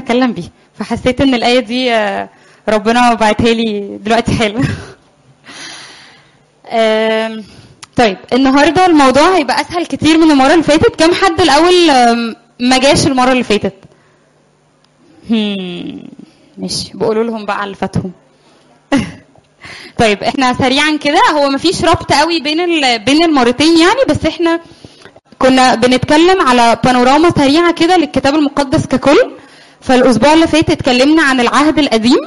اتكلم بيه فحسيت ان الايه دي آه، ربنا بعتها لي دلوقتي حلو آم، طيب النهارده الموضوع هيبقى اسهل كتير من المره اللي فاتت كم حد الاول آم، ما جاش المره اللي فاتت هم، ماشي بقولوا لهم بقى على اللي فاتهم طيب احنا سريعا كده هو مفيش ربط قوي بين ال- بين المرتين يعني بس احنا كنا بنتكلم على بانوراما سريعه كده للكتاب المقدس ككل فالاسبوع اللي فات اتكلمنا عن العهد القديم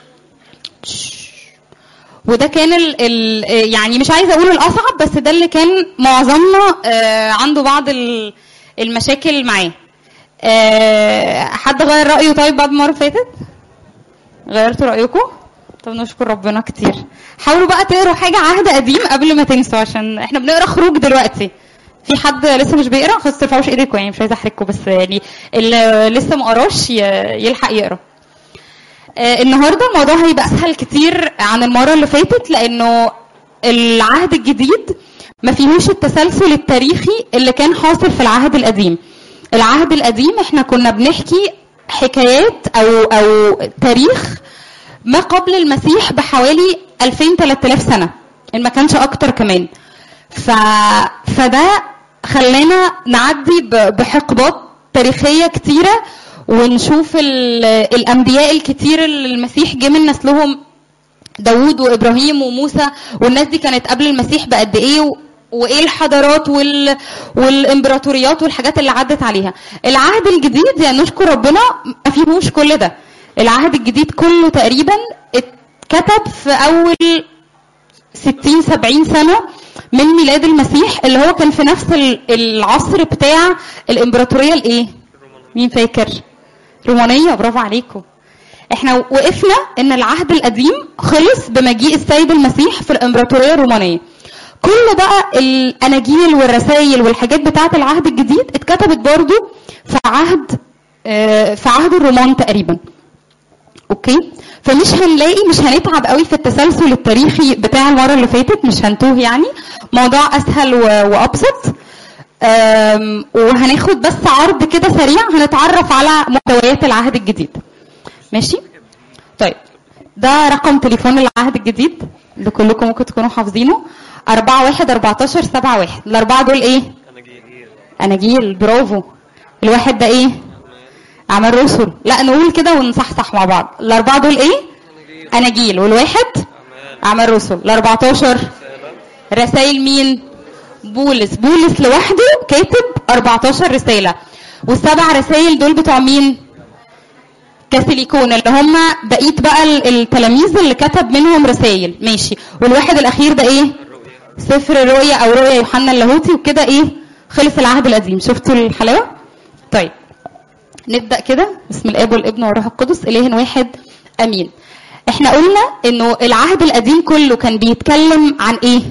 وده كان ال ال يعني مش عايزه اقول الاصعب بس ده اللي كان معظمنا آه، عنده بعض ال- المشاكل معاه آه، حد غير رايه طيب بعد المره اللي فاتت غيرتوا رايكم طب نشكر ربنا كتير حاولوا بقى تقروا حاجه عهد قديم قبل ما تنسوا عشان احنا بنقرا خروج دلوقتي في حد لسه مش بيقرا خلاص ترفعوش ايديكم يعني مش عايزه احرجكم بس يعني اللي لسه ما قراش ي- يلحق يقرا آه، النهارده الموضوع هيبقى اسهل كتير عن المره اللي فاتت لانه العهد الجديد ما فيهوش التسلسل التاريخي اللي كان حاصل في العهد القديم العهد القديم احنا كنا بنحكي حكايات او او تاريخ ما قبل المسيح بحوالي 2000 3000 سنه ان ما كانش اكتر كمان ف... فده خلانا نعدي ب... بحقبات تاريخيه كتيره ونشوف ال... الانبياء الكتير اللي المسيح جه من نسلهم داوود وابراهيم وموسى والناس دي كانت قبل المسيح بقد ايه و... وايه الحضارات وال... والامبراطوريات والحاجات اللي عدت عليها العهد الجديد يعني نشكر ربنا ما فيهوش كل ده العهد الجديد كله تقريبا اتكتب في اول 60 70 سنه من ميلاد المسيح اللي هو كان في نفس ال- العصر بتاع الامبراطوريه الايه مين فاكر رومانيه برافو عليكم احنا وقفنا ان العهد القديم خلص بمجيء السيد المسيح في الامبراطوريه الرومانيه كل بقى الاناجيل والرسائل والحاجات بتاعه العهد الجديد اتكتبت برضو في عهد آه، في عهد الرومان تقريبا اوكي فمش هنلاقي مش هنتعب قوي في التسلسل التاريخي بتاع المره اللي فاتت مش هنتوه يعني موضوع اسهل و- وابسط أم، وهناخد بس عرض كده سريع هنتعرف على محتويات العهد الجديد ماشي طيب ده رقم تليفون العهد الجديد اللي كلكم ممكن تكونوا حافظينه 4 1 14 7 1 الاربعه دول ايه اناجيل برافو الواحد ده ايه اعمال رسل لا نقول كده ونصحصح مع بعض الاربعه دول ايه اناجيل والواحد اعمال رسل ال 14 رسائل مين بولس بولس لوحده كاتب 14 رساله والسبع رسائل دول بتوع مين كاسيليكون اللي هم بقيه بقى ال- التلاميذ اللي كتب منهم رسائل ماشي والواحد الاخير ده ايه سفر الرؤيا او رؤيا يوحنا اللاهوتي وكده ايه خلص العهد القديم شفتوا الحلاوه طيب نبدا كده بسم الاب والابن والروح القدس اله واحد امين احنا قلنا انه العهد القديم كله كان بيتكلم عن ايه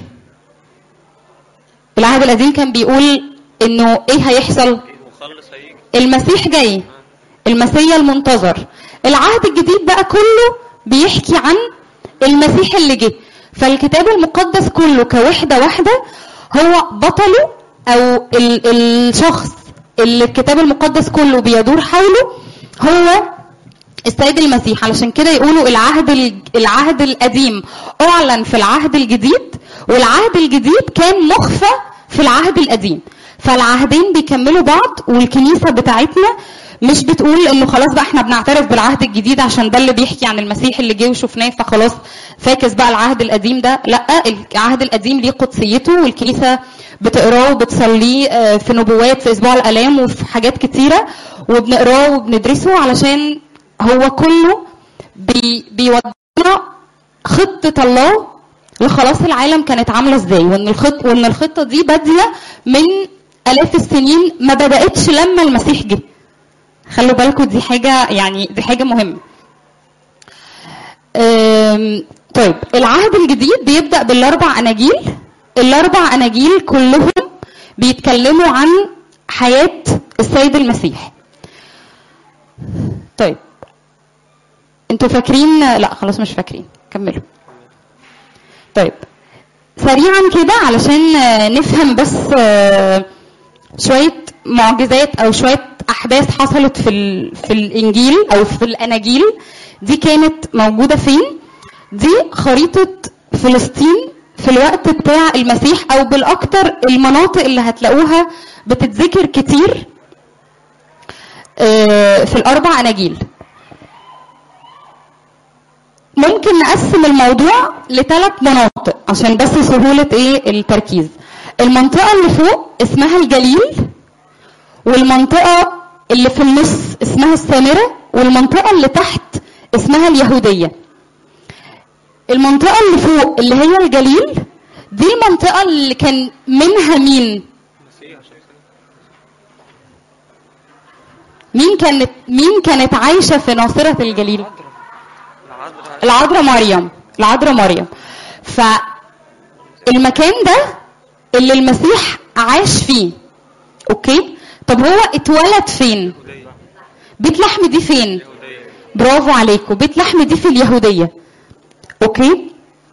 العهد القديم كان بيقول انه ايه هيحصل المخلص هيجي المسيح جاي المسيا المنتظر العهد الجديد بقى كله بيحكي عن المسيح اللي جه فالكتاب المقدس كله كوحده واحده هو بطله او ال- الشخص اللي الكتاب المقدس كله بيدور حوله هو السيد المسيح علشان كده يقولوا العهد ال- العهد القديم اعلن في العهد الجديد والعهد الجديد كان مخفى في العهد القديم فالعهدين بيكملوا بعض والكنيسه بتاعتنا مش بتقول انه خلاص بقى احنا بنعترف بالعهد الجديد عشان ده اللي بيحكي عن المسيح اللي جه وشفناه فخلاص فاكس بقى العهد القديم ده لا العهد القديم ليه قدسيته والكنيسه بتقراه وبتصليه آه، في نبوات في اسبوع الالام وفي حاجات كتيره وبنقراه وبندرسه علشان هو كله بي بيودينا خطه الله لخلاص العالم كانت عامله ازاي وان الخط وان الخطه دي باديه من الاف السنين ما بداتش لما المسيح جه خلوا بالكم دي حاجه يعني دي حاجه مهمه أم، طيب العهد الجديد بيبدا بالاربع اناجيل الاربع اناجيل كلهم بيتكلموا عن حياه السيد المسيح طيب انتوا فاكرين لا خلاص مش فاكرين كملوا طيب سريعا كده علشان آه، نفهم بس آه، شويه معجزات او شويه احداث احداث حصلت في ال... في الانجيل او في الاناجيل دي كانت موجوده فين دي خريطه فلسطين في الوقت بتاع المسيح او بالاكتر المناطق اللي هتلاقوها بتتذكر كتير آه، في الاربع اناجيل ممكن نقسم الموضوع لثلاث مناطق عشان بس سهولة ايه التركيز المنطقة اللي فوق اسمها الجليل والمنطقة اللي في النص اسمها السامرة والمنطقة اللي تحت اسمها اليهودية المنطقة اللي فوق اللي هي الجليل دي المنطقة اللي كان منها مين مين كانت مين كانت عايشة في ناصرة الجليل العذراء مريم العذراء مريم فالمكان ده اللي المسيح عاش فيه اوكي طب هو اتولد فين بيت لحم دي فين برافو عليكم بيت لحم دي في اليهودية اوكي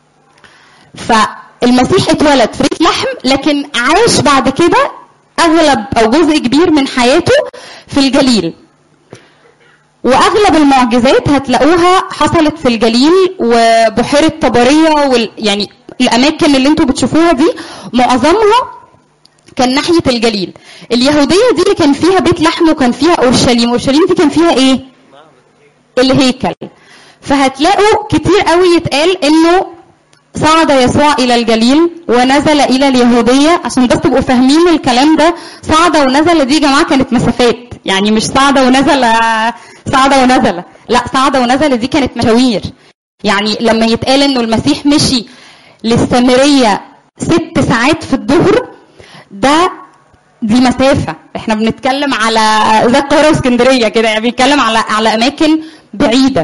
فالمسيح اتولد في بيت لحم لكن عاش بعد كده اغلب او جزء كبير من حياته في الجليل واغلب المعجزات هتلاقوها حصلت في الجليل وبحيره طبريه وال يعني الاماكن اللي انتوا بتشوفوها دي معظمها كان ناحيه الجليل اليهوديه دي اللي كان فيها بيت لحم وكان فيها اورشليم اورشليم دي كان فيها ايه الهيكل فهتلاقوا كتير قوي يتقال انه صعد يسوع الى الجليل ونزل الى اليهوديه عشان بس تبقوا فاهمين الكلام ده صعد ونزل دي يا جماعه كانت مسافات يعني مش صعد ونزل صعد ونزل لا صعد ونزل دي كانت مشاوير يعني لما يتقال انه المسيح مشي للسامريه ست ساعات في الظهر ده دي مسافة احنا بنتكلم على زي القاهرة واسكندرية كده يعني بنتكلم على على أماكن بعيدة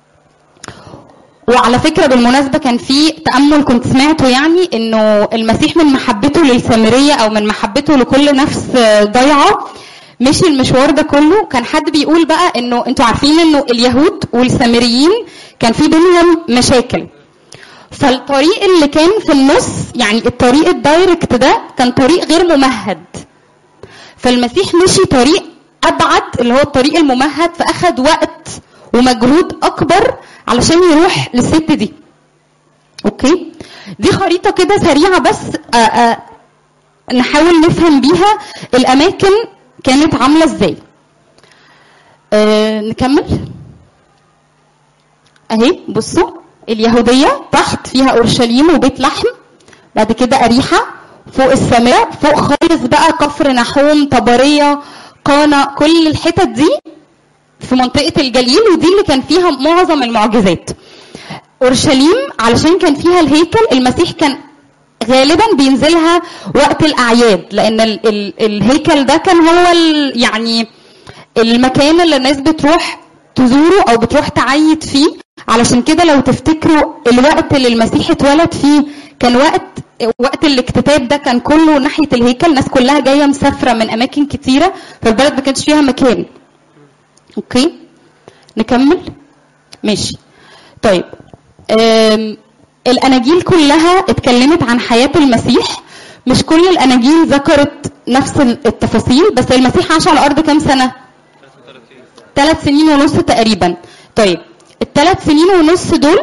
وعلى فكرة بالمناسبة كان في تأمل كنت سمعته يعني انه المسيح من محبته للسامرية او من محبته لكل نفس ضيعة مشي المشوار ده كله كان حد بيقول بقى انه انتوا عارفين انه اليهود والسامريين كان في بينهم مشاكل فالطريق اللي كان في النص يعني الطريق الدايركت ده كان طريق غير ممهد فالمسيح مشي طريق ابعد اللي هو الطريق الممهد فاخد وقت ومجهود اكبر علشان يروح للست دي اوكي دي خريطه كده سريعه بس آآ آآ نحاول نفهم بيها الاماكن كانت عامله ازاي آه نكمل اهي بصوا اليهوديه تحت فيها اورشليم وبيت لحم بعد كده اريحه فوق السماء فوق خالص بقى كفر نحوم طبريه قانا كل الحتت دي في منطقه الجليل ودي اللي كان فيها معظم المعجزات اورشليم علشان كان فيها الهيكل المسيح كان غالبا بينزلها وقت الاعياد لان ال ال الهيكل ده كان هو يعني المكان اللي الناس بتروح تزوره او بتروح تعيد فيه علشان كده لو تفتكروا الوقت اللي المسيح اتولد فيه كان وقت وقت الاكتتاب ده كان كله ناحيه الهيكل الناس كلها جايه مسافره من اماكن كتيره فالبلد ما كانش فيها مكان اوكي نكمل ماشي طيب الاناجيل كلها اتكلمت عن حياه المسيح مش كل الاناجيل ذكرت نفس التفاصيل بس المسيح عاش على الارض كام سنه ثلاث سنين ونص تقريبا طيب الثلاث سنين ونص دول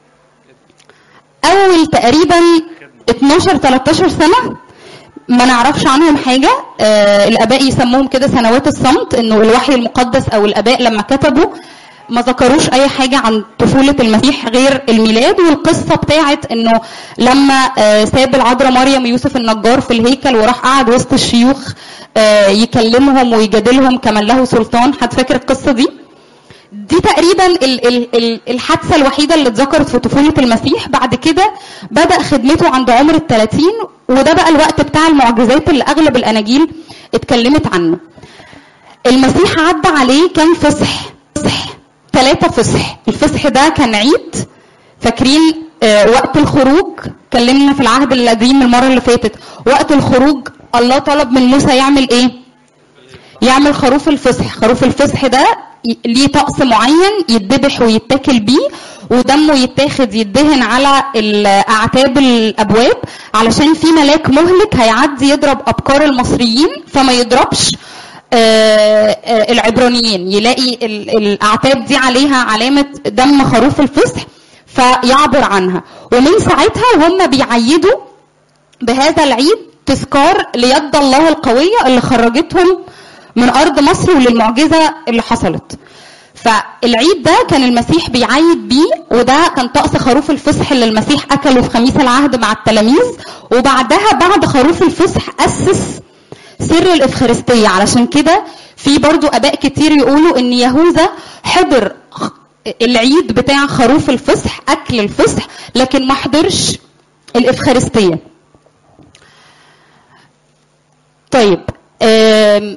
اول تقريبا 12 13 سنه ما نعرفش عنهم حاجة آه الآباء يسموهم كده سنوات الصمت إنه الوحي المقدس أو الآباء لما كتبوا ما ذكروش اي حاجه عن طفوله المسيح غير الميلاد والقصه بتاعت انه لما ساب العذراء مريم يوسف النجار في الهيكل وراح قعد وسط الشيوخ يكلمهم ويجادلهم كمن له سلطان حد فاكر القصه دي دي تقريبا الحادثه الوحيده اللي اتذكرت في طفوله المسيح بعد كده بدا خدمته عند عمر الثلاثين وده بقى الوقت بتاع المعجزات اللي اغلب الاناجيل اتكلمت عنه المسيح عدى عليه كام فصح فصح ثلاثة فصح الفصح ده كان عيد فاكرين آه وقت الخروج اتكلمنا في العهد القديم المرة اللي فاتت وقت الخروج الله طلب من موسى يعمل ايه يعمل خروف الفصح خروف الفصح ده ليه طقس معين يتذبح ويتاكل بيه ودمه يتاخد يدهن على اعتاب الابواب علشان في ملاك مهلك هيعدي يضرب ابكار المصريين فما يضربش آه، آه، العبرانيين يلاقي ال- الاعتاب دي عليها علامه دم خروف الفصح فيعبر عنها ومن ساعتها وهم بيعيدوا بهذا العيد تذكار ليد الله القويه اللي خرجتهم من ارض مصر وللمعجزه اللي حصلت فالعيد ده كان المسيح بيعيد بيه وده كان طقس خروف الفصح اللي المسيح اكله في خميس العهد مع التلاميذ وبعدها بعد خروف الفصح اسس سر الافخارستيه علشان كده في برضو اباء كتير يقولوا ان يهوذا حضر خ- العيد بتاع خروف الفصح اكل الفصح لكن ما حضرش الافخارستيه طيب آم،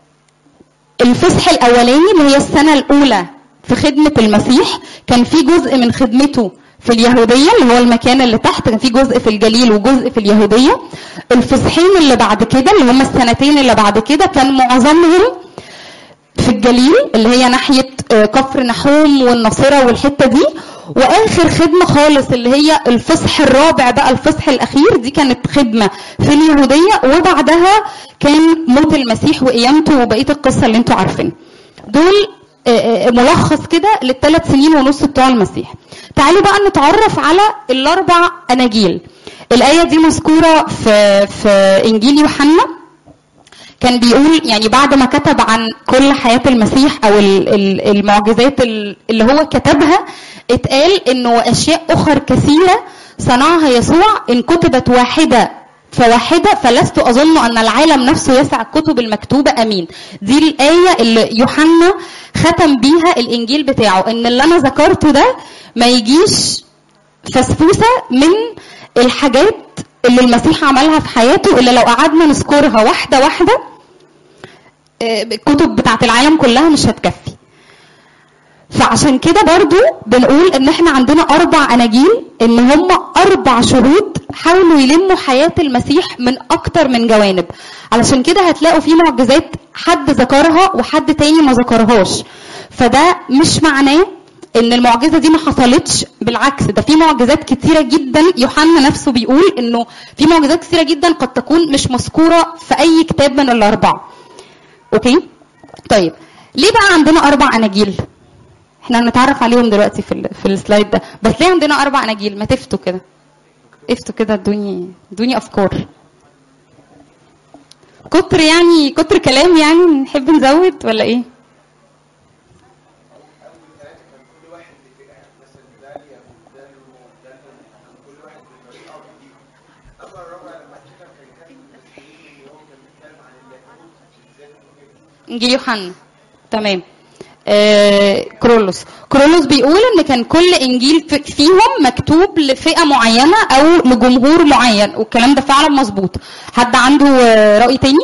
الفصح الاولاني اللي هي السنه الاولى في خدمه المسيح كان في جزء من خدمته في اليهوديه اللي هو المكان اللي تحت كان في جزء في الجليل وجزء في اليهوديه الفصحين اللي بعد كده اللي هم السنتين اللي بعد كده كان معظمهم في الجليل اللي هي ناحيه آه، كفر نحوم والناصره والحته دي واخر خدمه خالص اللي هي الفصح الرابع بقى الفصح الاخير دي كانت خدمه في اليهوديه وبعدها كان موت المسيح وقيامته وبقيه القصه اللي انتوا عارفينها دول آه، آه، ملخص كده للثلاث سنين ونص بتوع المسيح تعالوا بقى نتعرف على الاربع اناجيل الايه دي مذكوره في في انجيل يوحنا كان بيقول يعني بعد ما كتب عن كل حياة المسيح أو ال- ال- المعجزات ال- اللي هو كتبها اتقال إنه أشياء أخر كثيرة صنعها يسوع إن كتبت واحدة فواحدة فلست أظن أن العالم نفسه يسع الكتب المكتوبة أمين دي الآية اللي يوحنا ختم بيها الإنجيل بتاعه إن اللي أنا ذكرته ده ما يجيش فسفوسه من الحاجات اللي المسيح عملها في حياته اللي لو قعدنا نذكرها واحده واحده آه، الكتب بتاعت العالم كلها مش هتكفي فعشان كده برضو بنقول ان احنا عندنا اربع اناجيل ان هم اربع شهود حاولوا يلموا حياة المسيح من اكتر من جوانب علشان كده هتلاقوا في معجزات حد ذكرها وحد تاني ما ذكرهاش فده مش معناه ان المعجزه دي ما حصلتش بالعكس ده في معجزات كتيره جدا يوحنا نفسه بيقول انه في معجزات كتيره جدا قد تكون مش مذكوره في اي كتاب من الاربعه اوكي طيب ليه بقى عندنا اربع اناجيل احنا هنتعرف عليهم دلوقتي في ال... في السلايد ده بس ليه عندنا اربع اناجيل ما تفتوا كده افتوا كده ادوني ادوني افكار كتر يعني كتر كلام يعني نحب نزود ولا ايه انجيل يوحنا تمام آه كرولوس كرولوس بيقول ان كان كل انجيل ف- فيهم مكتوب لفئه معينه او لجمهور معين والكلام ده فعلا مظبوط حد عنده آه، راي تاني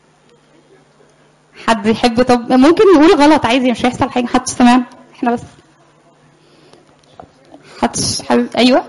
حد يحب طب ممكن يقول غلط عادي مش هيحصل حاجه محدش سمعنا احنا بس محدش حابب ايوه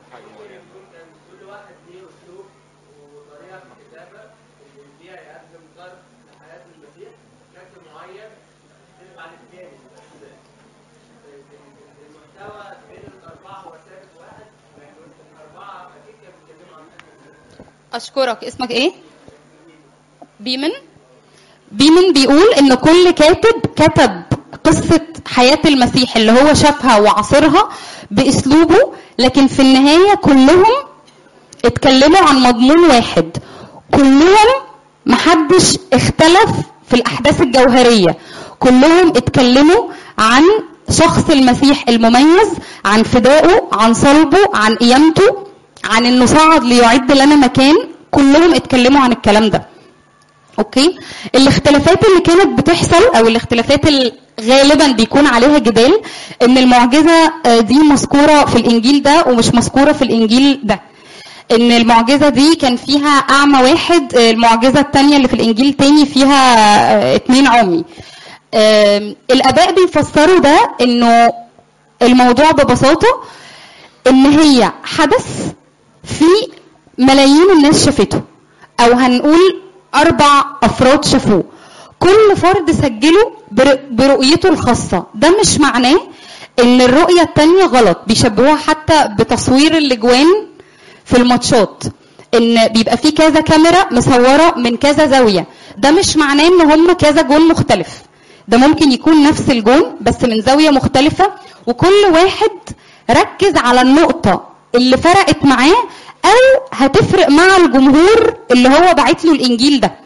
اشكرك اسمك ايه بيمن بيمن بيقول ان كل كاتب كتب قصة حياة المسيح اللي هو شافها وعاصرها باسلوبه لكن في النهاية كلهم اتكلموا عن مضمون واحد كلهم محدش اختلف في الاحداث الجوهرية كلهم اتكلموا عن شخص المسيح المميز عن فدائه عن صلبه عن قيامته عن انه صعد ليعد لنا مكان كلهم اتكلموا عن الكلام ده اوكي الاختلافات اللي كانت بتحصل او الاختلافات اللي غالبا بيكون عليها جدال ان المعجزه آه، دي مذكوره في الانجيل ده ومش مذكوره في الانجيل ده ان المعجزه دي كان فيها اعمى واحد آه، المعجزه الثانيه اللي في الانجيل تاني فيها آه، اتنين عمي آم، الاباء بيفسروا ده انه الموضوع ببساطه ان هي حدث في ملايين الناس شافته او هنقول اربع افراد شافوه كل فرد سجله بر- برؤيته الخاصه ده مش معناه ان الرؤيه التانية غلط بيشبهوها حتى بتصوير الاجوان في الماتشات ان بيبقى في كذا كاميرا مصوره من كذا زاويه ده مش معناه ان هم كذا جون مختلف ده ممكن يكون نفس الجون بس من زاويه مختلفه وكل واحد ركز على النقطه اللي فرقت معاه او هتفرق مع الجمهور اللي هو باعت له الانجيل ده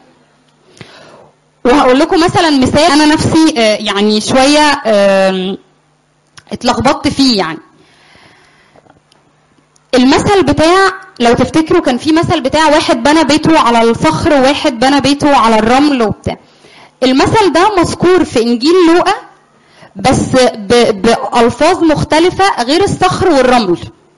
وهقول لكم مثلا مثال انا نفسي آه، يعني شويه آم، اتلخبطت فيه يعني المثل بتاع لو تفتكروا كان في مثل بتاع واحد بنى بيته على الصخر وواحد بنى بيته على الرمل وبتاع المثل ده مذكور في انجيل لوقا بس ب- بألفاظ مختلفة غير الصخر والرمل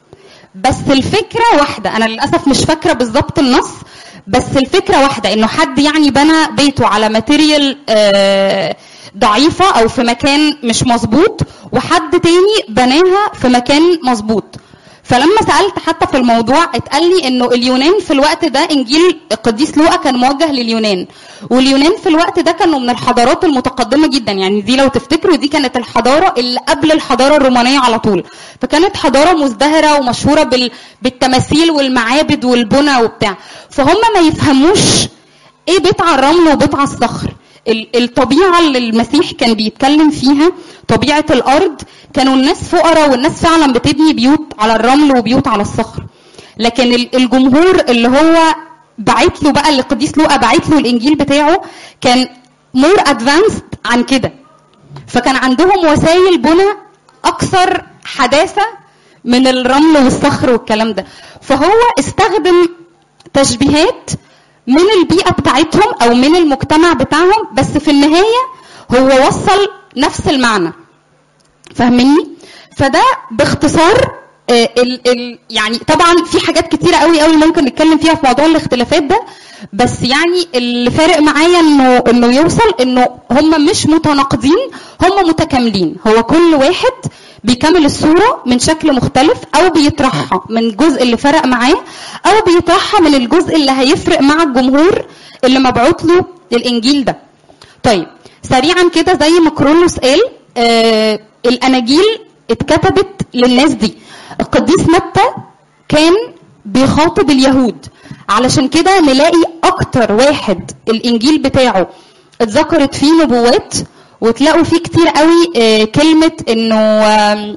بس الفكرة واحدة أنا للأسف مش فاكرة بالظبط النص بس الفكرة واحدة إنه حد يعني بنى بيته على ماتيريال آه، ضعيفة أو في مكان مش مظبوط وحد تاني بناها في مكان مظبوط فلما سالت حتى في الموضوع اتقال لي انه اليونان في الوقت ده انجيل القديس لوقا كان موجه لليونان واليونان في الوقت ده كانوا من الحضارات المتقدمه جدا يعني دي لو تفتكروا دي كانت الحضاره اللي قبل الحضاره الرومانيه على طول فكانت حضاره مزدهره ومشهوره بال... بالتماثيل والمعابد والبنى وبتاع فهم ما يفهموش ايه بيت على الرمل وبيت على الصخر ال- الطبيعه اللي المسيح كان بيتكلم فيها طبيعه الارض كانوا الناس فقراء والناس فعلا بتبني بيوت على الرمل وبيوت على الصخر لكن ال- الجمهور اللي هو بعت له بقى اللي القديس لوقا بعت له الانجيل بتاعه كان مور ادفانسد عن كده فكان عندهم وسائل بنى اكثر حداثه من الرمل والصخر والكلام ده فهو استخدم تشبيهات من البيئه بتاعتهم او من المجتمع بتاعهم بس في النهايه هو وصل نفس المعنى فاهميني فده باختصار آه، ال ال يعني طبعا في حاجات كتيره قوي قوي ممكن نتكلم فيها في موضوع الاختلافات ده بس يعني اللي فارق معايا انه انه يوصل انه هم مش متناقضين هم متكاملين هو كل واحد بيكمل الصوره من شكل مختلف او بيطرحها من الجزء اللي فرق معاه او بيطرحها من الجزء اللي هيفرق مع الجمهور اللي مبعوت له الانجيل ده طيب سريعا كده زي ما كرولوس قال آه الاناجيل اتكتبت للناس دي القديس متى كان بيخاطب اليهود علشان كده نلاقي اكتر واحد الانجيل بتاعه اتذكرت فيه نبوات وتلاقوا فيه كتير قوي آه كلمه انه آم،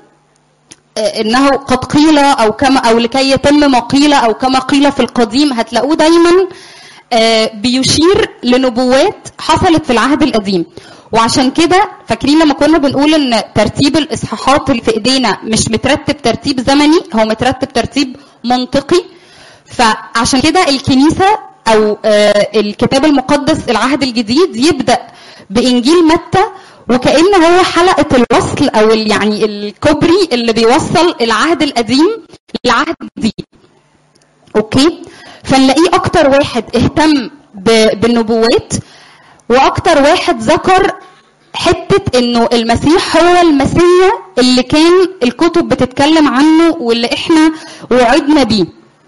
آه، انه قد قيل او كما او لكي يتم ما قيل او كما قيل في القديم هتلاقوه دايما آه، بيشير لنبوات حصلت في العهد القديم وعشان كده فاكرين لما كنا بنقول ان ترتيب الاصحاحات اللي في ايدينا مش مترتب ترتيب زمني هو مترتب ترتيب منطقي فعشان كده الكنيسه او آه، الكتاب المقدس العهد الجديد يبدا بانجيل متى وكأن هو حلقه الوصل او ال- يعني الكوبري اللي بيوصل العهد القديم للعهد الجديد اوكي فنلاقيه اكتر واحد اهتم ب- بالنبوات واكتر واحد ذكر حته انه المسيح هو المسيا اللي كان الكتب بتتكلم عنه واللي احنا وعدنا بيه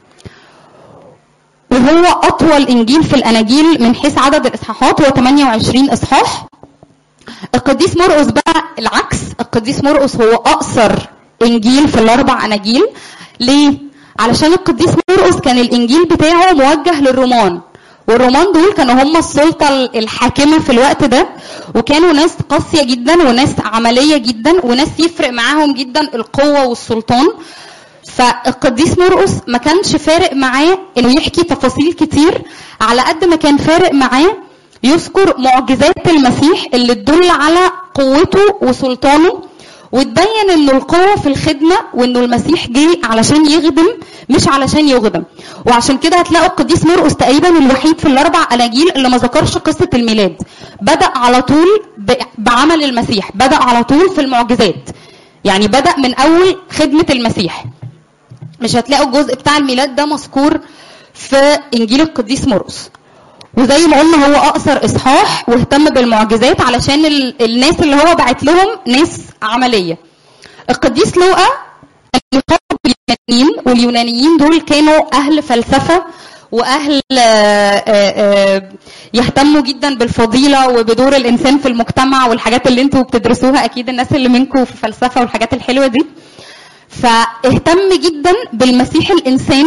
وهو اطول انجيل في الاناجيل من حيث عدد الاصحاحات هو 28 اصحاح القديس مرقس بقى العكس القديس مرقس هو اقصر انجيل في الاربع اناجيل ليه علشان القديس مرقس كان الانجيل بتاعه موجه للرومان والرومان دول كانوا هم السلطة الحاكمة في الوقت ده وكانوا ناس قاسية جدا وناس عملية جدا وناس يفرق معاهم جدا القوة والسلطان فالقديس مرقس ما كانش فارق معاه انه يحكي تفاصيل كتير على قد ما كان فارق معاه يذكر معجزات المسيح اللي تدل على قوته وسلطانه وتبين انه القوه في الخدمه وانه المسيح جه علشان يخدم مش علشان يخدم وعشان كده هتلاقوا القديس مرقس تقريبا الوحيد في الاربع اناجيل اللي ما ذكرش قصه الميلاد بدا على طول ب- بعمل المسيح بدا على طول في المعجزات يعني بدا من اول خدمه المسيح مش هتلاقوا الجزء بتاع الميلاد ده مذكور في انجيل القديس مرقس وزي ما قلنا هو اقصر اصحاح واهتم بالمعجزات علشان ال... الناس اللي هو بعت لهم ناس عمليه القديس لوقا كان يخاطب اليونانيين واليونانيين دول كانوا اهل فلسفه واهل آه، آه، آه، يهتموا جدا بالفضيله وبدور الانسان في المجتمع والحاجات اللي انتوا بتدرسوها اكيد الناس اللي منكم في فلسفه والحاجات الحلوه دي فاهتم جدا بالمسيح الانسان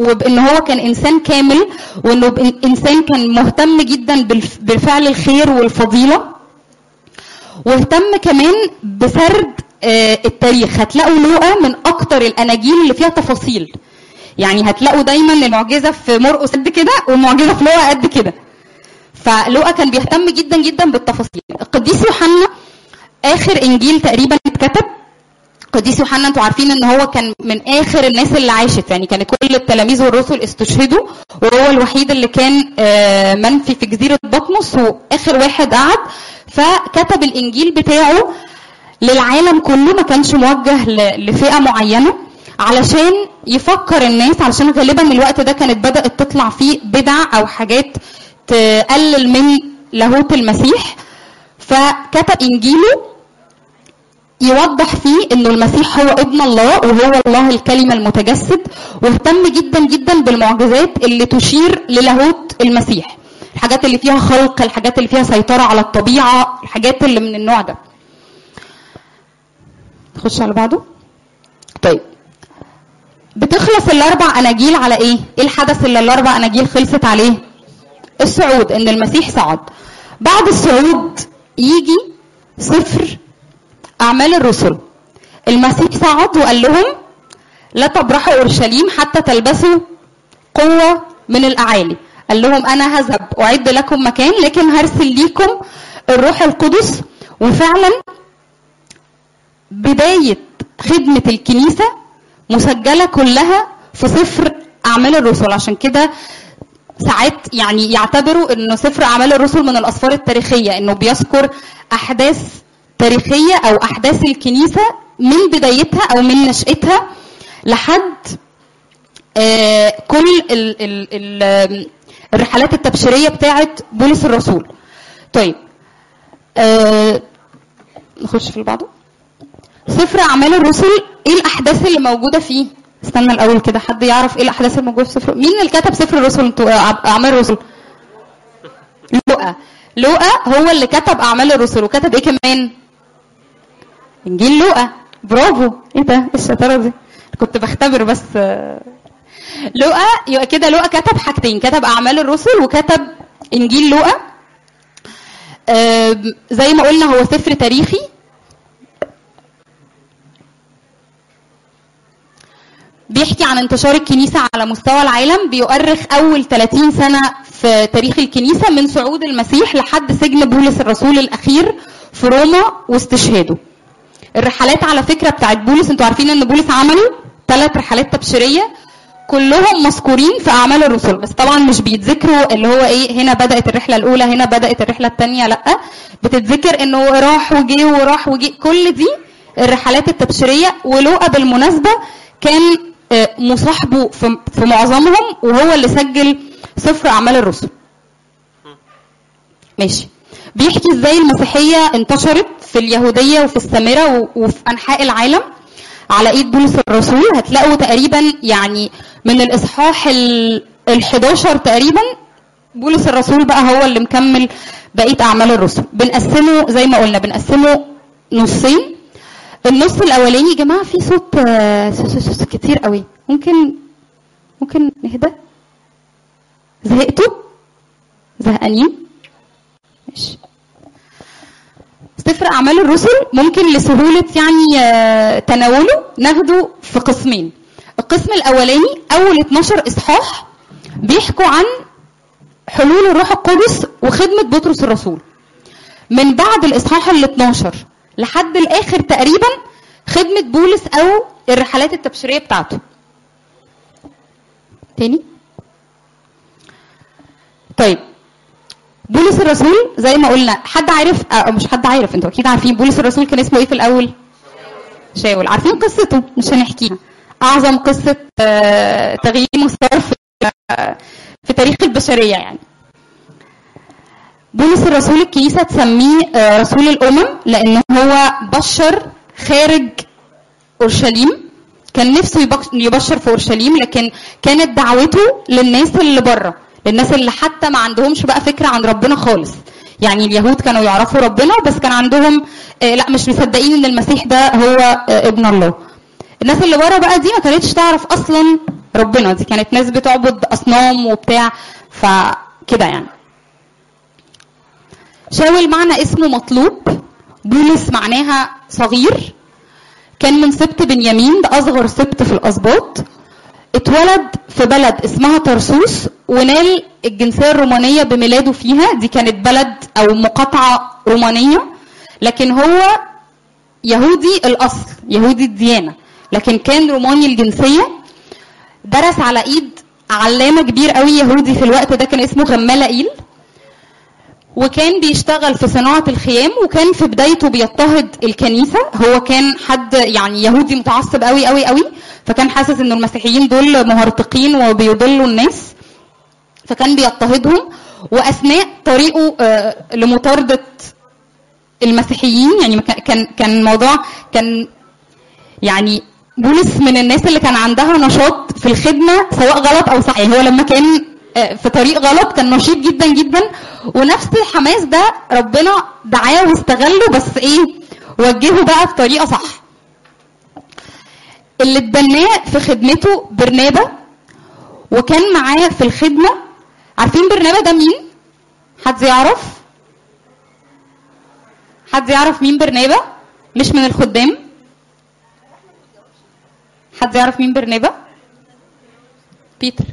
وبان هو كان انسان كامل وانه بإن- انسان كان مهتم جدا بالف- بفعل الخير والفضيله واهتم كمان بسرد آه، التاريخ هتلاقوا لوقا من اكتر الاناجيل اللي فيها تفاصيل يعني هتلاقوا دايما المعجزه في مرقس قد كده والمعجزه في لوقا قد كده فلوقا كان بيهتم جدا جدا بالتفاصيل القديس يوحنا اخر انجيل تقريبا اتكتب قديس يوحنا انتوا عارفين ان هو كان من اخر الناس اللي عاشت يعني كان كل التلاميذ والرسل استشهدوا وهو الوحيد اللي كان آه، منفي في جزيره بطمس واخر واحد قعد فكتب الانجيل بتاعه للعالم كله ما كانش موجه ل- لفئه معينه علشان يفكر الناس علشان غالبا الوقت ده كانت بدات تطلع فيه بدع او حاجات تقلل من لاهوت المسيح فكتب انجيله يوضح فيه انه المسيح هو ابن الله وهو الله الكلمه المتجسد واهتم جدا جدا بالمعجزات اللي تشير للاهوت المسيح الحاجات اللي فيها خلق الحاجات اللي فيها سيطره على الطبيعه الحاجات اللي من النوع ده نخش على بعضه طيب بتخلص الاربع اناجيل على ايه ايه الحدث اللي الاربع اناجيل خلصت عليه الصعود ان المسيح صعد بعد الصعود يجي سفر أعمال الرسل المسيح صعد وقال لهم لا تبرحوا أورشليم حتى تلبسوا قوة من الأعالي قال لهم أنا هذهب أعد لكم مكان لكن هرسل لكم الروح القدس وفعلا بداية خدمة الكنيسة مسجلة كلها في سفر أعمال الرسل عشان كده ساعات يعني يعتبروا انه سفر اعمال الرسل من الاسفار التاريخيه انه بيذكر احداث تاريخيه او احداث الكنيسه من بدايتها او من نشاتها لحد آه، كل ال ال ال الرحلات التبشيريه بتاعه بولس الرسول. طيب آه، نخش في اللي بعده. سفر اعمال الرسل ايه الاحداث اللي موجوده فيه؟ استنى الاول كده حد يعرف ايه الاحداث الموجوده في سفر مين اللي كتب سفر الرسل انتوا آه، اعمال الرسل؟ لوقا لوقا هو اللي كتب اعمال الرسل وكتب ايه كمان؟ انجيل لوقا برافو ايه ده ايه الشطاره دي كنت بختبر بس آه. لوقا يبقى كده لوقا كتب حاجتين كتب اعمال الرسل وكتب انجيل لوقا آم، زي ما قلنا هو سفر تاريخي بيحكي عن انتشار الكنيسة على مستوى العالم بيؤرخ أول 30 سنة في تاريخ الكنيسة من صعود المسيح لحد سجن بولس الرسول الأخير في روما واستشهاده الرحلات على فكرة بتاعت بولس انتوا عارفين ان بولس عملوا ثلاث رحلات تبشيرية كلهم مذكورين في اعمال الرسل بس طبعا مش بيتذكروا اللي هو ايه هنا بدات الرحله الاولى هنا بدات الرحله الثانيه لا بتتذكر انه راح وجي وراح وجي كل دي الرحلات التبشيريه ولوقا بالمناسبه كان آه، مصاحبه في في معظمهم وهو اللي سجل سفر اعمال الرسل ماشي بيحكي ازاي المسيحيه انتشرت في اليهوديه وفي السامره و- وفي انحاء العالم على ايد بولس الرسول هتلاقوا تقريبا يعني من الاصحاح ال 11 تقريبا بولس الرسول بقى هو اللي مكمل بقيه اعمال الرسل بنقسمه زي ما قلنا بنقسمه نصين النص الاولاني يا جماعه في صوت آه، صوت- صوت صوت كتير قوي ممكن ممكن نهدى زهقتوا زهقانين ماشي سفر اعمال الرسل ممكن لسهوله يعني آه، تناوله ناخده في قسمين القسم الاولاني اول 12 اصحاح بيحكوا عن حلول الروح القدس وخدمه بطرس الرسول من بعد الاصحاح ال 12 لحد الاخر تقريبا خدمه بولس او الرحلات التبشيريه بتاعته تاني طيب بولس الرسول زي ما قلنا حد عارف او مش حد عارف انتوا اكيد عارفين بولس الرسول كان اسمه ايه في الاول شاول عارفين قصته مش هنحكيها اعظم قصه آه، تغيير مسار في آه، في تاريخ البشريه يعني بولس الرسول الكنيسه تسميه آه، رسول الامم لان هو بشر خارج اورشليم كان نفسه يبك- يبشر في اورشليم لكن كانت دعوته للناس اللي بره للناس اللي حتى ما عندهمش بقى فكره عن ربنا خالص يعني اليهود كانوا يعرفوا ربنا بس كان عندهم آه، لا مش مصدقين ان المسيح ده هو آه، ابن الله الناس اللي بره بقى دي ما كانتش تعرف اصلا ربنا دي كانت ناس بتعبد اصنام وبتاع فكده يعني شاول معنى اسمه مطلوب بولس معناها صغير كان من سبط بنيامين ده اصغر سبط في الاسباط اتولد في بلد اسمها طرسوس ونال الجنسيه الرومانيه بميلاده فيها دي كانت بلد او مقاطعه رومانيه لكن هو يهودي الاصل يهودي الديانه لكن كان روماني الجنسيه درس على ايد علامه كبير قوي يهودي في الوقت ده كان اسمه غمالائيل وكان بيشتغل في صناعة الخيام وكان في بدايته بيضطهد الكنيسة هو كان حد يعني يهودي متعصب قوي قوي قوي فكان حاسس ان المسيحيين دول مهرطقين وبيضلوا الناس فكان بيضطهدهم واثناء طريقه آه، لمطاردة المسيحيين يعني كان كان الموضوع كان يعني بولس من الناس اللي كان عندها نشاط في الخدمة سواء غلط أو صح يعني هو لما كان آه، في طريق غلط كان نشيط جدا جدا ونفس الحماس ده ربنا دعاه واستغله بس ايه وجهه بقى في طريقه صح اللي اتبناه في خدمته برنابا وكان معاه في الخدمه عارفين برنابا ده مين حد يعرف حد يعرف مين برنابا مش من الخدام حد يعرف مين برنابا بيتر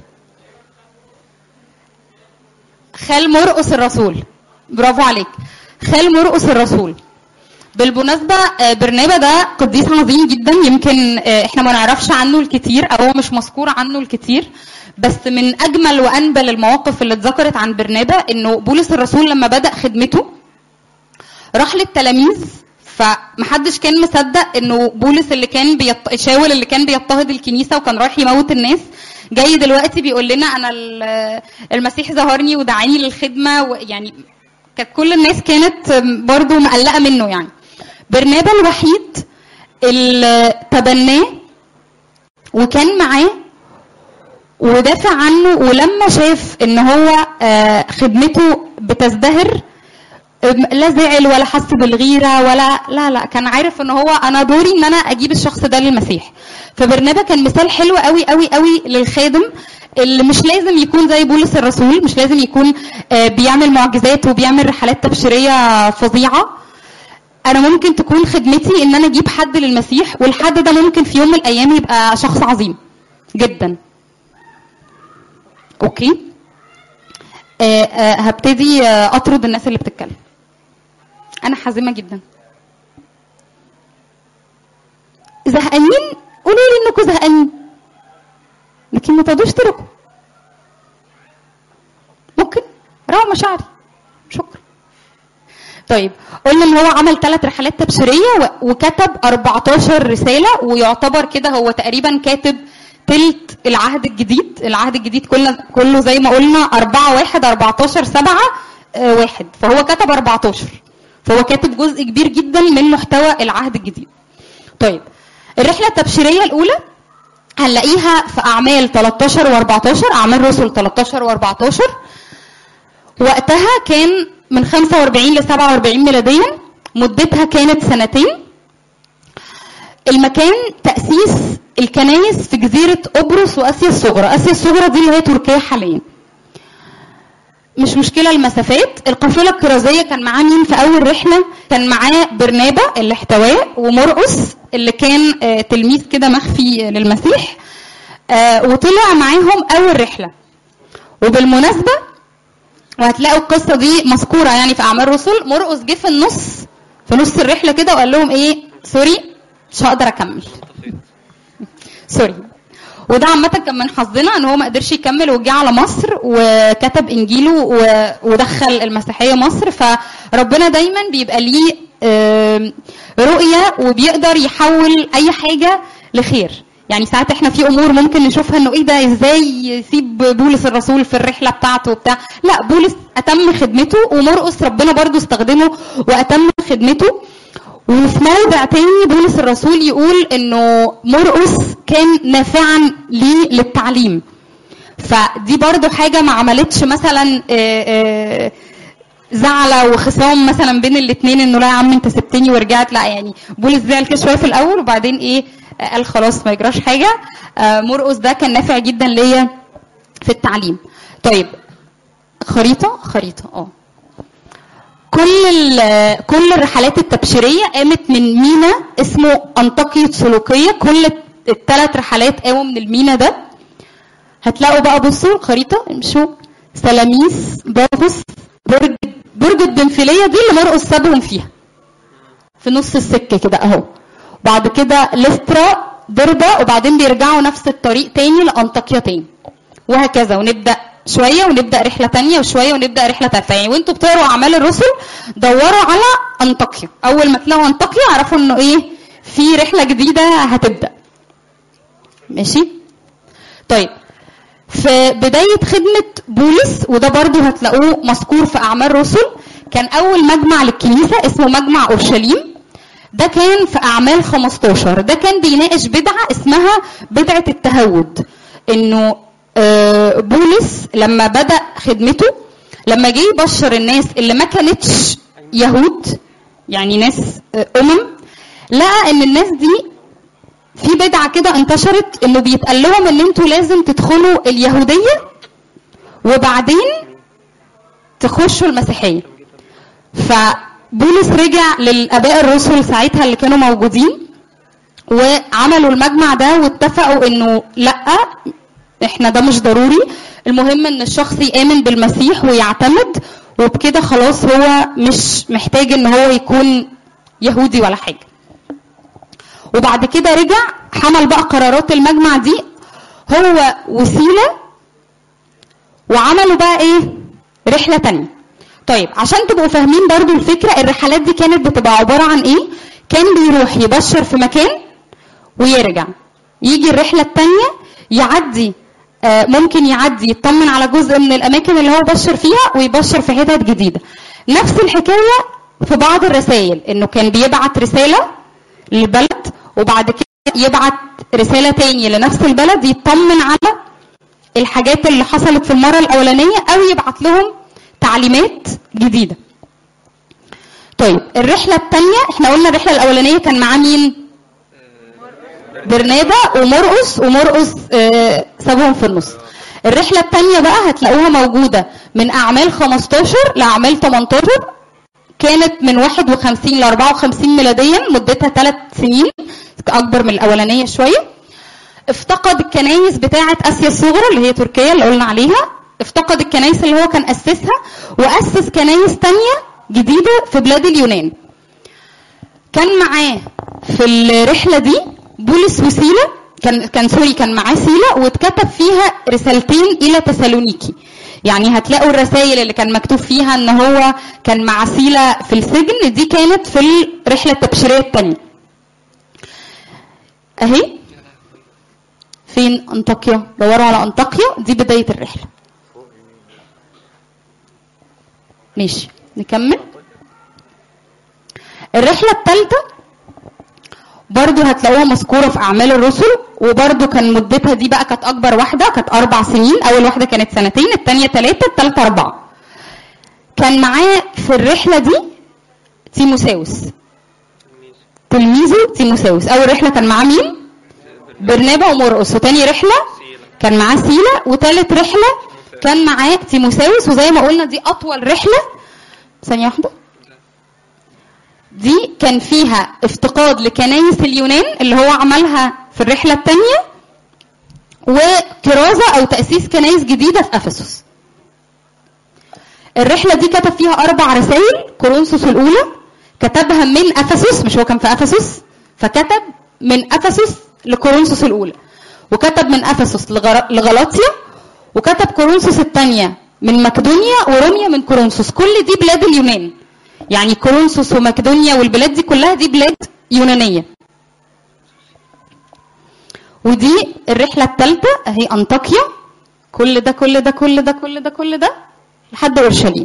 خال مرقس الرسول برافو عليك خال مرقس الرسول بالمناسبة آه، برنابا ده قديس عظيم جدا يمكن آه، احنا ما نعرفش عنه الكتير او هو مش مذكور عنه الكتير بس من اجمل وانبل المواقف اللي اتذكرت عن برنابا انه بولس الرسول لما بدا خدمته راح للتلاميذ فمحدش كان مصدق انه بولس اللي كان بيط... شاول اللي كان بيضطهد الكنيسه وكان رايح يموت الناس جاي دلوقتي بيقول لنا انا المسيح ظهرني ودعاني للخدمه ويعني كانت كل الناس كانت برضو مقلقه منه يعني برنابا الوحيد اللي تبناه وكان معاه ودافع عنه ولما شاف ان هو آه، خدمته بتزدهر لا زعل ولا حس بالغيره ولا لا لا كان عارف ان هو انا دوري ان انا اجيب الشخص ده للمسيح فبرنابا كان مثال حلو قوي قوي قوي للخادم اللي مش لازم يكون زي بولس الرسول مش لازم يكون آه، بيعمل معجزات وبيعمل رحلات تبشيريه فظيعه انا ممكن تكون خدمتي ان انا اجيب حد للمسيح والحد ده ممكن في يوم من الايام يبقى شخص عظيم جدا اوكي آه آه هبتدي آه اطرد الناس اللي بتتكلم انا حازمه جدا زهقانين قولوا لي انكم زهقانين لكن ما تقعدوش تركوا ممكن روى مشاعري شكرا طيب قلنا ان هو عمل ثلاث رحلات تبشيريه وكتب 14 رساله ويعتبر كده هو تقريبا كاتب تلت العهد الجديد العهد الجديد كله كله زي ما قلنا 4 1 14 7 واحد فهو كتب 14 فهو كاتب جزء كبير جدا من محتوى العهد الجديد طيب الرحلة التبشيرية الأولى هنلاقيها في أعمال 13 و14 أعمال رسل 13 و14 وقتها كان من 45 ل 47 ميلاديا مدتها كانت سنتين المكان تأسيس الكنايس في جزيرة قبرص وآسيا الصغرى آسيا الصغرى دي اللي هي تركيا حاليا مش مشكله المسافات القافله الكرازيه كان معاه مين في اول رحله كان معاه برنابا اللي احتواه ومرقس اللي كان آه، تلميذ كده مخفي للمسيح آه، وطلع معاهم اول رحله وبالمناسبه وهتلاقوا القصه دي مذكوره يعني في اعمال الرسل مرقس جه في النص في نص الرحله كده وقال لهم ايه سوري مش هقدر اكمل سوري وده عامة كان من حظنا ان هو ما قدرش يكمل وجه على مصر وكتب انجيله ودخل المسيحية مصر فربنا دايما بيبقى ليه رؤية وبيقدر يحول اي حاجة لخير يعني ساعات احنا في امور ممكن نشوفها انه ايه ده ازاي يسيب بولس الرسول في الرحله بتاعته وبتاع لا بولس اتم خدمته ومرقس ربنا برضو استخدمه واتم خدمته وفي موضع تاني بولس الرسول يقول انه مرقس كان نافعا لي للتعليم فدي برضو حاجة ما عملتش مثلا آه، آه، زعلة وخصام مثلا بين الاثنين انه لا يا عم انت سبتني ورجعت لا يعني بولس زعل كده شويه في الاول وبعدين ايه آه، قال خلاص ما يجراش حاجه آه، مرقس ده كان نافع جدا ليا في التعليم طيب خريطه خريطه اه كل ال- كل الرحلات التبشيريه قامت من مينا اسمه انطاكية سلوكيه كل الثلاث رحلات قاموا من المينا ده هتلاقوا بقى بصوا الخريطه امشوا سلاميس بافوس برج برج البنفيليه دي اللي مرقس سابهم فيها في نص السكه كده اهو بعد كده لسترا دربة وبعدين بيرجعوا نفس الطريق تاني لأنطاكيا تاني وهكذا ونبدأ شوية ونبدأ رحلة تانية وشوية ونبدأ رحلة تالتة يعني وانتوا بتقروا أعمال الرسل دوروا على أنطاكيا أول ما تلاقوا أنطاكيا اعرفوا إنه إيه في رحلة جديدة هتبدأ ماشي طيب في بداية خدمة بولس وده برضو هتلاقوه مذكور في أعمال رسل كان أول مجمع للكنيسة اسمه مجمع أورشليم ده كان في أعمال 15 ده كان بيناقش بدعة اسمها بدعة التهود إنه آه، بولس لما بدأ خدمته لما جه يبشر الناس اللي ما كانتش يهود يعني ناس آه، أمم لقى إن الناس دي في بدعة كده انتشرت إنه بيتقال لهم إن أنتوا لازم تدخلوا اليهودية وبعدين تخشوا المسيحية فبولس رجع للاباء الرسل ساعتها اللي كانوا موجودين وعملوا المجمع ده واتفقوا انه لا احنا ده مش ضروري المهم ان الشخص يامن بالمسيح ويعتمد وبكده خلاص هو مش محتاج ان هو يكون يهودي ولا حاجه وبعد كده رجع حمل بقى قرارات المجمع دي هو وسيله وعملوا بقى ايه رحله تانية طيب عشان تبقوا فاهمين برضو الفكره الرحلات دي كانت بتبقى عباره عن ايه كان بيروح يبشر في مكان ويرجع يجي الرحله التانية يعدي آه، ممكن يعدي يطمن على جزء من الاماكن اللي هو بشر فيها ويبشر في حتت جديده نفس الحكايه في بعض الرسائل انه كان بيبعت رساله للبلد وبعد كده يبعت رساله تاني لنفس البلد يطمن على الحاجات اللي حصلت في المره الاولانيه او يبعت لهم تعليمات جديده طيب الرحله الثانيه احنا قلنا الرحله الاولانيه كان معاه مين برنابا ومرقس ومرقس آه، سابهم في النص الرحله الثانيه بقى هتلاقوها موجوده من اعمال 15 لاعمال 18 كانت من 51 ل 54 ميلاديا مدتها ثلاث سنين اكبر من الاولانيه شويه افتقد الكنايس بتاعه اسيا الصغرى اللي هي تركيا اللي قلنا عليها افتقد الكنايس اللي هو كان اسسها واسس كنايس تانية جديده في بلاد اليونان كان معاه في الرحله دي بولس وسيله كان كان سوري كان معاه سيله واتكتب فيها رسالتين الى تسالونيكي يعني هتلاقوا الرسائل اللي كان مكتوب فيها ان هو كان مع سيله في السجن دي كانت في الرحله التبشيريه الثانيه اهي فين انطاكيا دوروا على انطاكيا دي بدايه الرحله ماشي نكمل الرحله الثالثه برضو هتلاقوها مذكورة في أعمال الرسل وبرضو كان مدتها دي بقى كانت أكبر واحدة كانت أربع سنين أول واحدة كانت سنتين التانية ثلاثة التالتة أربعة كان معاه في الرحلة دي تيموساوس تلميذه تيموساوس أول رحلة كان معاه مين؟ برنابا ومرقس وتاني رحلة كان معاه سيلة وتالت رحلة كان معاه تيموساوس وزي ما قلنا دي أطول رحلة ثانية واحدة دي كان فيها افتقاد لكنايس اليونان اللي هو عملها في الرحلة الثانية وكرازة أو تأسيس كنايس جديدة في أفسس الرحلة دي كتب فيها أربع رسائل كورنثوس الأولى كتبها من أفسس مش هو كان في أفسس فكتب من أفسس لكورنثوس الأولى وكتب من أفسس لغر- لغلاطيا وكتب كورنثوس الثانية من مقدونيا وروميا من كورنثوس كل دي بلاد اليونان يعني كورنثوس ومقدونيا والبلاد دي كلها دي بلاد يونانية ودي الرحلة الثالثة اهي انطاكيا كل ده كل ده كل ده كل ده كل ده لحد اورشليم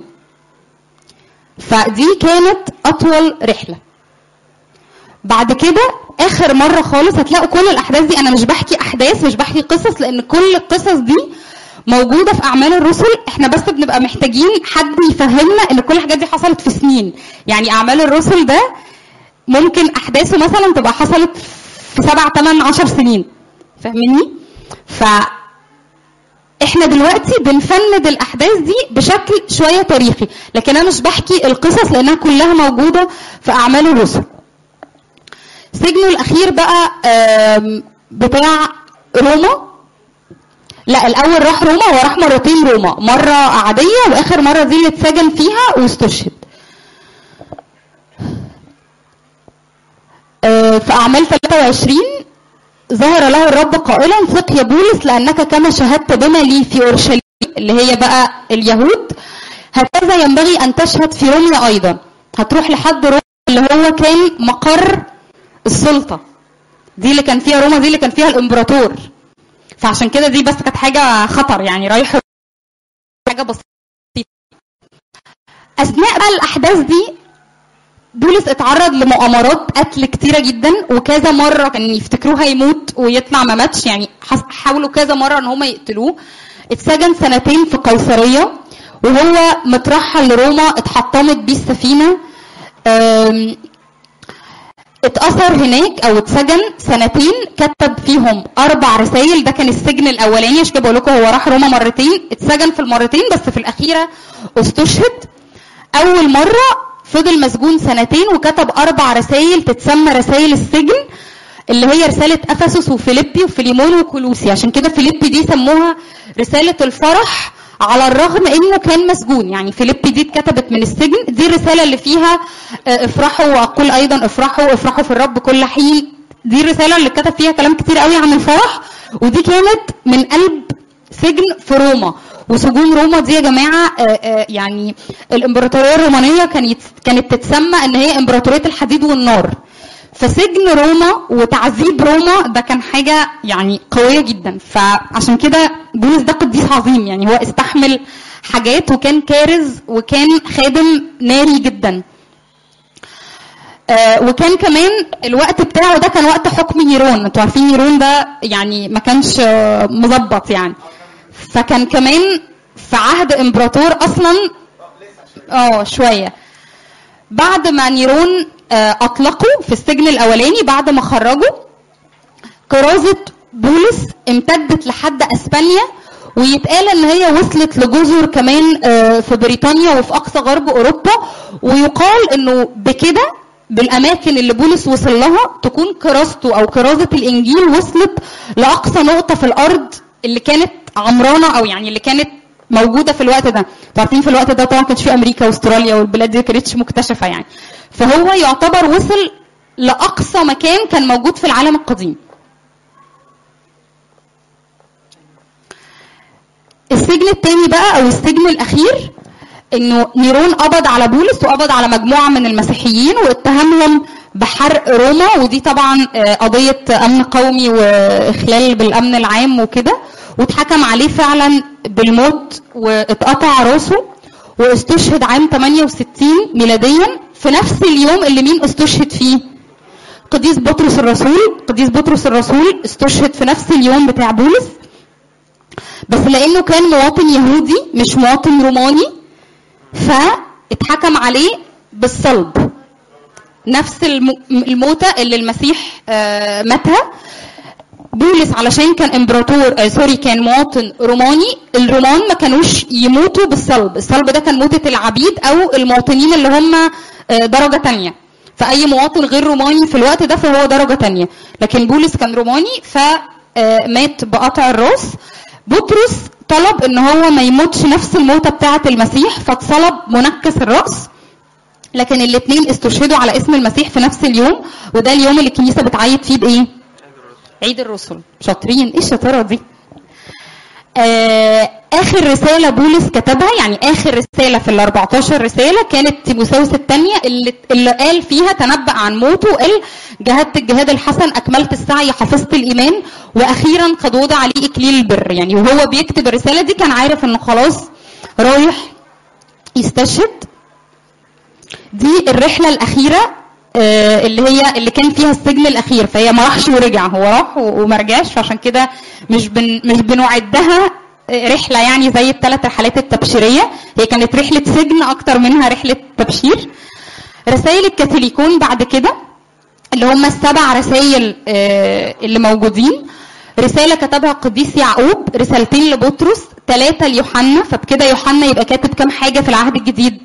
فدي كانت اطول رحلة بعد كده اخر مرة خالص هتلاقوا كل الاحداث دي انا مش بحكي احداث مش بحكي قصص لان كل القصص دي موجودة في أعمال الرسل احنا بس بنبقى محتاجين حد يفهمنا ان كل الحاجات دي حصلت في سنين يعني أعمال الرسل ده ممكن أحداثه مثلا تبقى حصلت في سبع ثمان عشر سنين فاهميني ف احنا دلوقتي بنفند الاحداث دي بشكل شويه تاريخي لكن انا مش بحكي القصص لانها كلها موجوده في اعمال الرسل سجنه الاخير بقى آم، بتاع روما لا الاول راح روما هو راح مرتين روما مره عاديه واخر مره دي اللي اتسجن فيها واستشهد آه، في اعمال 23 ظهر له الرب قائلا ثق يا بولس لانك كما شهدت بنا لي في اورشليم اللي هي بقى اليهود هكذا ينبغي ان تشهد في روميا ايضا هتروح لحد روما اللي هو كان مقر السلطه دي اللي كان فيها روما دي اللي كان فيها الامبراطور فعشان كده دي بس كانت حاجه خطر يعني رايح حاجه بسيطه اثناء بقى الاحداث دي بولس اتعرض لمؤامرات قتل كتيره جدا وكذا مره كان يفتكروه هيموت ويطلع ما ماتش يعني حس- حاولوا كذا مره ان هم يقتلوه اتسجن سنتين في قيصريه وهو مترحل لروما اتحطمت بيه السفينه أم، اتأثر هناك او اتسجن سنتين كتب فيهم اربع رسائل ده كان السجن الاولاني عشان كده بقول لكم هو راح روما مرتين اتسجن في المرتين بس في الاخيره استشهد اول مره فضل مسجون سنتين وكتب اربع رسائل تتسمى رسائل السجن اللي هي رساله افسس وفيليبي وفيليمون وكولوسي عشان كده فيليبي دي سموها رساله الفرح على الرغم انه كان مسجون يعني فيليبي دي اتكتبت من السجن دي الرساله اللي فيها آه، افرحوا واقول ايضا افرحوا افرحوا في الرب كل حين دي الرساله اللي اتكتب فيها كلام كتير قوي عن الفرح ودي كانت من قلب سجن في روما وسجون روما دي يا جماعه آه، آه، يعني الامبراطوريه الرومانيه كانت كانت تتسمى ان هي امبراطوريه الحديد والنار فسجن روما وتعذيب روما ده كان حاجه يعني قويه جدا فعشان كده بولس ده قديس عظيم يعني هو استحمل حاجات وكان كارز وكان خادم ناري جدا آه، وكان كمان الوقت بتاعه ده كان وقت حكم نيرون انتوا عارفين نيرون ده يعني ما كانش آه، مظبط يعني فكان كمان في عهد امبراطور اصلا اه شويه بعد ما نيرون آه، اطلقوا في السجن الاولاني بعد ما خرجوا كرازه بولس امتدت لحد اسبانيا ويتقال ان هي وصلت لجزر كمان آه، في بريطانيا وفي اقصى غرب اوروبا ويقال انه بكده بالاماكن اللي بولس وصل لها تكون كراسته او كرازه الانجيل وصلت لاقصى نقطه في الارض اللي كانت عمرانه او يعني اللي كانت موجوده في الوقت ده انتوا عارفين في الوقت ده طبعا ما كانش في امريكا واستراليا والبلاد دي ما كانتش مكتشفه يعني فهو يعتبر وصل لاقصى مكان كان موجود في العالم القديم السجن التاني بقى او السجن الاخير انه نيرون قبض على بولس وقبض على مجموعه من المسيحيين واتهمهم بحرق روما ودي طبعا آه، قضيه امن قومي واخلال بالامن العام وكده واتحكم عليه فعلا بالموت واتقطع راسه واستشهد عام 68 ميلاديا في نفس اليوم اللي مين استشهد فيه قديس بطرس الرسول قديس بطرس الرسول استشهد في نفس اليوم بتاع بولس بس لانه كان مواطن يهودي مش مواطن روماني فاتحكم عليه بالصلب نفس الم- الموتة اللي المسيح آه، ماتها بولس علشان كان امبراطور آه سوري كان مواطن روماني الرومان ما كانوش يموتوا بالصلب الصلب ده كان موتة العبيد او المواطنين اللي هم آه، درجة تانية فأي مواطن غير روماني في الوقت ده فهو درجة تانية لكن بولس كان روماني فمات بقطع الراس بطرس طلب ان هو ما يموتش نفس الموتة بتاعة المسيح فاتصلب منكس الرأس لكن الاثنين استشهدوا على اسم المسيح في نفس اليوم وده اليوم اللي الكنيسة بتعيد فيه بايه؟ عيد الرسل شاطرين ايه الشطاره دي آه اخر رساله بولس كتبها يعني اخر رساله في ال 14 رساله كانت تيموثاوس الثانيه اللي, اللي قال فيها تنبأ عن موته وقال جاهدت الجهاد الحسن اكملت السعي حفظت الايمان واخيرا قد وضع عليه اكليل البر يعني وهو بيكتب الرساله دي كان عارف انه خلاص رايح يستشهد دي الرحله الاخيره آه، اللي هي اللي كان فيها السجن الاخير فهي ما راحش ورجع هو راح و- وما رجعش فعشان كده مش بن مش بنعدها آه، رحله يعني زي الثلاث رحلات التبشيريه هي كانت رحله سجن اكتر منها رحله تبشير رسائل الكاثوليكون بعد كده اللي هم السبع رسائل آه، اللي موجودين رسالة كتبها القديس يعقوب رسالتين لبطرس ثلاثة ليوحنا فبكده يوحنا يبقى كاتب كام حاجة في العهد الجديد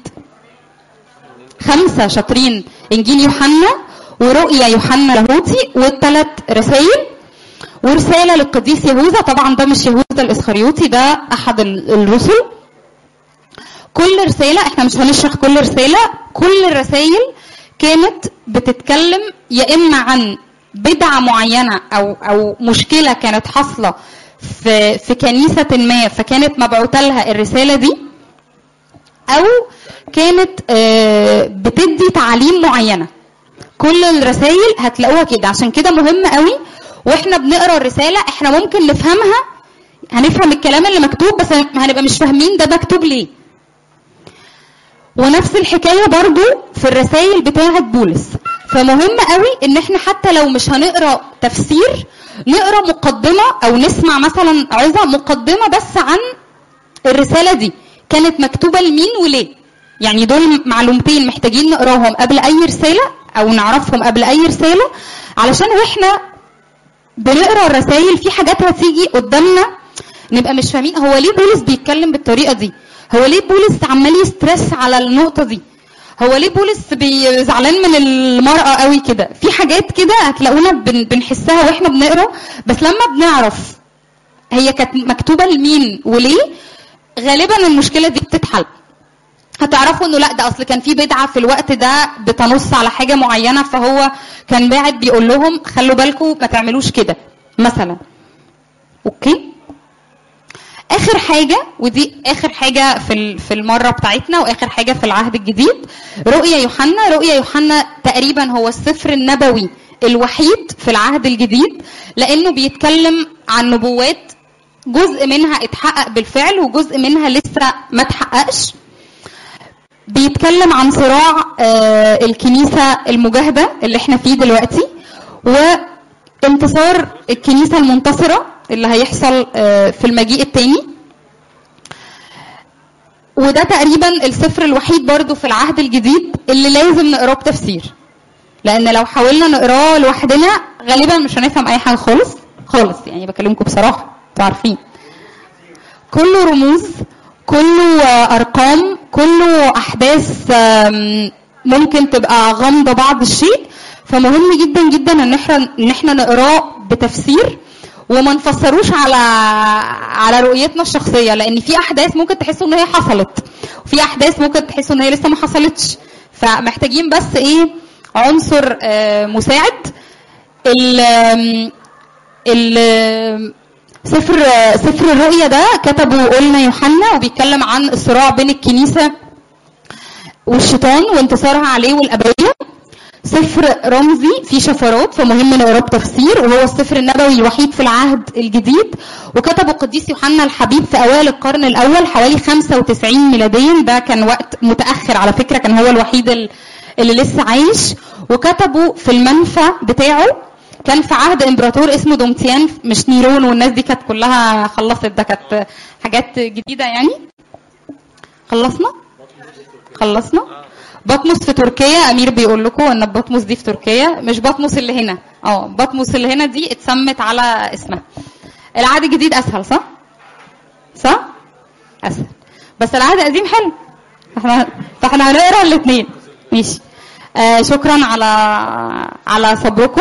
خمسة شاطرين إنجيل يوحنا ورؤيا يوحنا لاهوتي والثلاث رسائل ورسالة للقديس يهوذا طبعا ده مش يهوذا الإسخريوطي ده أحد ال- الرسل كل رسالة احنا مش هنشرح كل رسالة كل الرسائل كانت بتتكلم يا إما عن بدعة معينة أو أو مشكلة كانت حاصلة في في كنيسة ما فكانت مبعوثة لها الرسالة دي أو كانت آه، بتدي تعاليم معينة كل الرسائل هتلاقوها كده عشان كده مهم قوي واحنا بنقرا الرسالة احنا ممكن نفهمها هنفهم الكلام اللي مكتوب بس هنبقى مش فاهمين ده مكتوب ليه ونفس الحكايه برضو في الرسائل بتاعه بولس فمهم قوي ان احنا حتى لو مش هنقرا تفسير نقرا مقدمه او نسمع مثلا عظه مقدمه بس عن الرساله دي كانت مكتوبه لمين وليه يعني دول معلومتين محتاجين نقراهم قبل اي رساله او نعرفهم قبل اي رساله علشان واحنا بنقرا الرسائل في حاجات هتيجي قدامنا نبقى مش فاهمين هو ليه بولس بيتكلم بالطريقه دي هو ليه بولس عمال يسترس على النقطه دي هو ليه بولس بي- زعلان من المرأة قوي كده في حاجات كده هتلاقونا بن- بنحسها واحنا بنقرا بس لما بنعرف هي كانت مكتوبة لمين وليه غالبا المشكلة دي بتتحل هتعرفوا انه لا ده اصل كان في بدعه في الوقت ده بتنص على حاجه معينه فهو كان باعت بيقول لهم خلوا بالكم ما تعملوش كده مثلا اوكي اخر حاجه ودي اخر حاجه في ال- في المره بتاعتنا واخر حاجه في العهد الجديد رؤيا يوحنا رؤيا يوحنا تقريبا هو السفر النبوي الوحيد في العهد الجديد لانه بيتكلم عن نبوات جزء منها اتحقق بالفعل وجزء منها لسه ما اتحققش بيتكلم عن صراع آه، الكنيسة المجاهدة اللي احنا فيه دلوقتي وانتصار الكنيسة المنتصرة اللي هيحصل آه، في المجيء التاني وده تقريبا السفر الوحيد برضو في العهد الجديد اللي لازم نقراه بتفسير لان لو حاولنا نقراه لوحدنا غالبا مش هنفهم اي حاجه خالص خالص يعني بكلمكم بصراحه انتوا عارفين كله رموز كله آه، ارقام كله احداث آم، ممكن تبقى غامضه بعض الشيء فمهم جدا جدا ان احنا ان احنا نقراه بتفسير وما نفسروش على على رؤيتنا الشخصيه لان في احداث ممكن تحسوا ان هي حصلت وفي احداث ممكن تحسوا ان هي لسه ما حصلتش فمحتاجين بس ايه عنصر آه، مساعد ال ال سفر سفر الرؤيا ده كتبه قلنا يوحنا وبيتكلم عن الصراع بين الكنيسه والشيطان وانتصارها عليه والابديه سفر رمزي فيه شفرات فمهم نقراه بتفسير وهو السفر النبوي الوحيد في العهد الجديد وكتبه القديس يوحنا الحبيب في اوائل القرن الاول حوالي 95 ميلاديا ده كان وقت متاخر على فكره كان هو الوحيد ال- اللي لسه عايش وكتبه في المنفى بتاعه كان في عهد امبراطور اسمه دومتيان مش نيرون والناس دي كانت كلها خلصت ده كانت حاجات جديده يعني خلصنا خلصنا بطمس في تركيا امير بيقول لكم ان بطمس دي في تركيا مش بطمس اللي هنا اه بطمس اللي هنا دي اتسمت على اسمها العهد الجديد اسهل صح صح اسهل بس العهد القديم حلو احنا فاحنا هنقرا الاثنين ماشي آه شكرا على على صبركم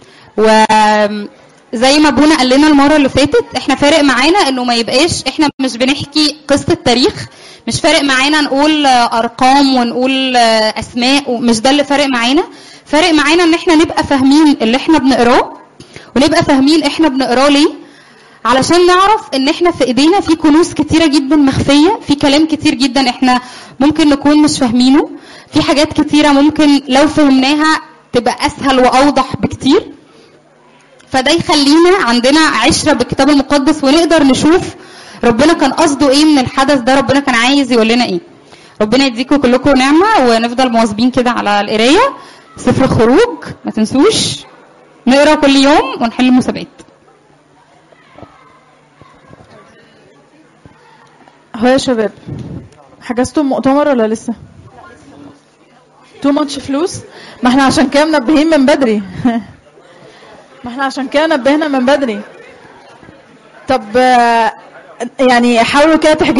وزي ما ابونا قال لنا المره اللي فاتت احنا فارق معانا انه ما يبقاش احنا مش بنحكي قصه تاريخ مش فارق معانا نقول آه، ارقام ونقول آه، اسماء ومش ده اللي فارق معانا فارق معانا ان احنا نبقى فاهمين اللي احنا بنقراه ونبقى فاهمين احنا بنقراه ليه علشان نعرف ان احنا في ايدينا في كنوز كتيره جدا مخفيه في كلام كتير جدا احنا ممكن نكون مش فاهمينه في حاجات كتيره ممكن لو فهمناها تبقى اسهل واوضح بكتير فده يخلينا عندنا عشره بالكتاب المقدس ونقدر نشوف ربنا كان قصده ايه من الحدث ده ربنا كان عايز يقول لنا ايه ربنا يديكم كلكم نعمه ونفضل مواظبين كده على القرايه سفر خروج ما تنسوش نقرا كل يوم ونحل مسابقات هو يا شباب حجزتوا المؤتمر ولا لسه تو ماتش فلوس ما احنا عشان كده منبهين من بدري ما احنا عشان كده نبهنا من بدري طب آه، يعني حاولوا كده تحجزوا